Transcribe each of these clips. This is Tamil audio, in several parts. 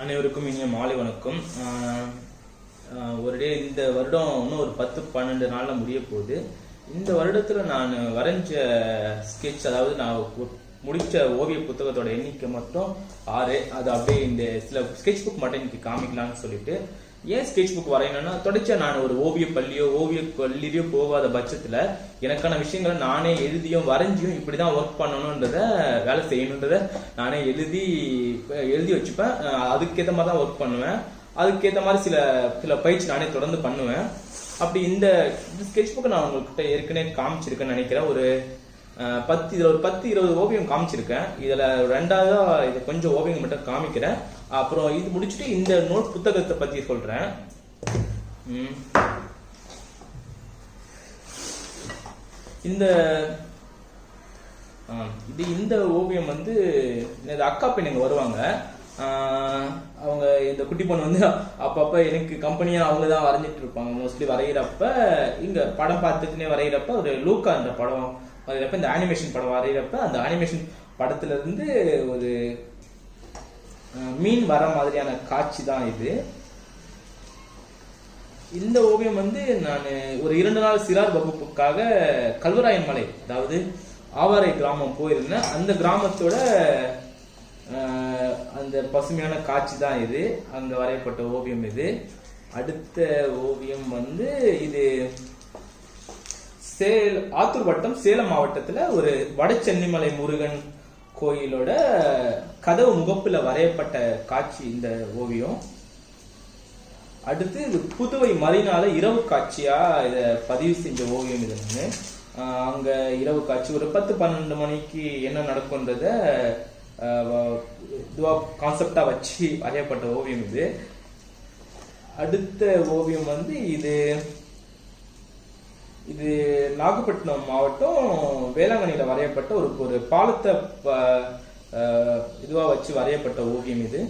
அனைவருக்கும் இனிய மாலை வணக்கம் ஆஹ் ஆஹ் ஒரு டே இந்த வருடம் இன்னும் ஒரு பத்து பன்னெண்டு நாள்ல முடிய போகுது இந்த வருடத்துல நான் வரைஞ்ச ஸ்கெட்ச் அதாவது நான் ஒ- முடிச்ச ஓவிய புத்தகத்தோட எண்ணிக்கை மட்டும் ஆறு அது அப்படியே இந்த சில ஸ்கெட்ச் புக் மட்டும் இன்னைக்கு காமிக்கலாம்னு சொல்லிட்டு ஏன் ஸ்கெட்ச் புக் வரையணும்னா தொடர்ச்சியா நான் ஒரு ஓவிய பள்ளியோ ஓவிய கல்லூரியோ போகாத பட்சத்துல எனக்கான விஷயங்களை நானே எழுதியும் வரைஞ்சியும் இப்படிதான் ஒர்க் பண்ணணுன்றத வேலை செய்யணுன்றத நானே எழுதி எழுதி வச்சுப்பேன் அஹ் அதுக்கேத்த மாதிரி தான் ஒர்க் பண்ணுவேன் அதுக்கேத்த மாதிரி சில சில பயிற்சி நானே தொடர்ந்து பண்ணுவேன் அப்படி இந்த ஸ்கெட்ச் புக்கை நான் உங்ககிட்ட ஏற்கனவே காமிச்சிருக்கேன்னு நினைக்கிறேன் ஒரு அஹ், பத்து இதுல ஒரு பத்து இருபது ஓவியம் காமிச்சிருக்கேன் இதுல ரெண்டாவதா இது கொஞ்சம் ஓவியம் மட்டும் காமிக்கிறேன் அப்புறம் இது முடிச்சுட்டு இந்த நோட் புத்தகத்தை பத்தி சொல்றேன் ம். இந்த ஆ, இது இந்த ஓவியம் வந்து இந்த அக்கா பெண்ணுங்க வருவாங்க ஆ, அவங்க இந்த குட்டி பொண்ணு வந்து அப்பப்ப எனக்கு கம்பெனியா அவங்க தான் வரைஞ்சிட்டு இருப்பாங்க மோஸ்ட்லி வரைகிறப்ப இங்க படம் பார்த்துட்டுனே வரைகிறப்ப ஒரு லூக்கா அந்த படம் வரைகிறப்ப இந்த அனிமேஷன் படம் வரைகிறப்ப அந்த அனிமேஷன் படத்துல இருந்து ஒரு ஆ, மீன் வர மாதிரியான காட்சி தான் இது இந்த ஓவியம் வந்து நான் ஒரு இரண்டு நாள் சிறார் வகுப்புக்காக கல்வராயன் மலை அதாவது ஆவாரை கிராமம் போயிருந்தேன் அந்த கிராமத்தோட ஆஹ், அந்த பசுமையான காட்சி தான் இது அங்க வரையப்பட்ட ஓவியம் இது அடுத்த ஓவியம் வந்து இது சேல் ஆத்தூர் வட்டம் சேலம் மாவட்டத்துல ஒரு வடசென்னிமலை முருகன் கோயிலோட கதவு முகப்புல வரையப்பட்ட காட்சி இந்த ஓவியம் அடுத்து இது புதுவை மறினால இரவு காட்சியா இத பதிவு செஞ்ச ஓவியம் இது நானு ஆஹ் அங்க இரவு காட்சி ஒரு பத்து பன்னெண்டு மணிக்கு என்ன நடக்கும்ன்றத ஆஹ் வ- இதுவா கான்செப்டா வச்சு வரையப்பட்ட ஓவியம் இது அடுத்த ஓவியம் வந்து இது இது நாகப்பட்டினம் மாவட்டம் வேளாங்கண்ணியில வரையப்பட்ட ஒரு ஒரு பாலத்தை ப- ஆஹ் இதுவா வச்சு வரையப்பட்ட ஓவியம் இது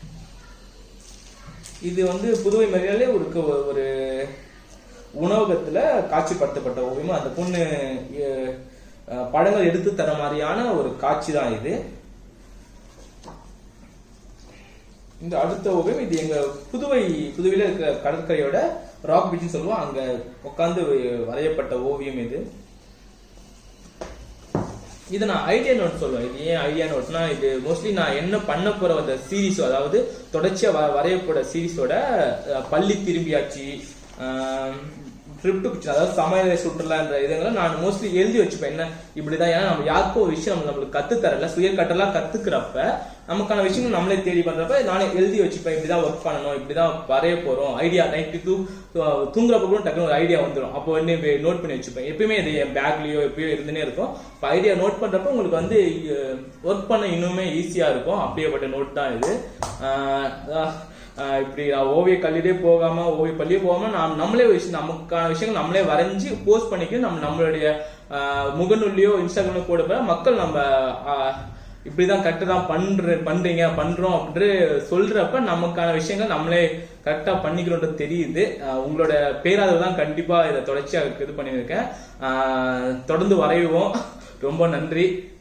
இது வந்து புதுவை மரியாதை ஒரு க- ஒரு உணவகத்துல காட்சிப்படுத்தப்பட்ட ஓவியம் அந்த பொண்ணு அஹ், அஹ், படங்கள் எடுத்து தர மாதிரியான ஒரு காட்சி தான் இது இந்த அடுத்த ஓவியம் இது எங்க புதுவை புதுவையில இருக்க கடற்கரையோட ராக் பீச்னு சொல்லுவோம் அங்க உட்காந்து வரையப்பட்ட ஓவியம் இது இது நான் ஐடியா நோட் சொல்லுவேன் இது ஏன் ஐடியா நோட்னா இது மோஸ்ட்லி நான் என்ன பண்ண போற அந்த சீரிஸ் அதாவது தொடர்ச்சியா வ- வரையப்போற சீரிஸோட பள்ளி திரும்பியாச்சு ட்ரிப் டு கிச்சன் அதாவது சமையல் சுற்றுலான்ற இதுங்களை நான் மோஸ்ட்லி எழுதி வச்சுப்பேன் என்ன இப்படிதான் ஏன்னா நம்ம யாருக்கும் ஒரு விஷயம் நம்ம நம்மளுக்கு கத்து தரல சுய கட்டலா கத்துக்கிறப்ப நமக்கான விஷயங்கள் நம்மளே தேடி பண்றப்ப நானே எழுதி வச்சுப்பேன் இப்படிதான் ஒர்க் பண்ணணும் இப்படிதான் வரைய போறோம் ஐடியா நைட்டு தூ தூங்குறப்ப கூட டக்குனு ஒரு ஐடியா வந்துடும் அப்போ வந்து நோட் பண்ணி வச்சுப்பேன் எப்பயுமே இது என் பேக்லயோ எப்பயோ இருந்துனே இருக்கும் இப்போ ஐடியா நோட் பண்றப்ப உங்களுக்கு வந்து ஒர்க் பண்ண இன்னுமே ஈஸியா இருக்கும் அப்படியேப்பட்ட நோட் தான் இது ஆஹ் அஹ் ஆஹ் இப்படி நான் ஓவிய கல்லிலே போகாம ஓவிய பள்ளியே போகாம நாம் நம்மளே ஒரு விஷயம் நமக்கான விஷயங்கள் நம்மளே வரைஞ்சு போஸ்ட் பண்ணிக்க நம்ம நம்மளுடைய ஆஹ் முகநூல்லையோ இன்ஸ்டாகிராம்லயோ போடுற மக்கள் நம்ம ஆஹ் இப்படிதான் கரெக்டா தான் பண்ற பண்றீங்க பண்றோம் அப்படின்னு சொல்றப்ப நமக்கான விஷயங்கள் நம்மளே கரெக்டா பண்ணிக்கிறோன்றது தெரியுது ஆஹ் உங்களோட பேராதரவு தான் கண்டிப்பா இதை தொடர்ச்சியா இது பண்ணியிருக்கேன் ஆஹ் தொடர்ந்து வரைவோம் ரொம்ப நன்றி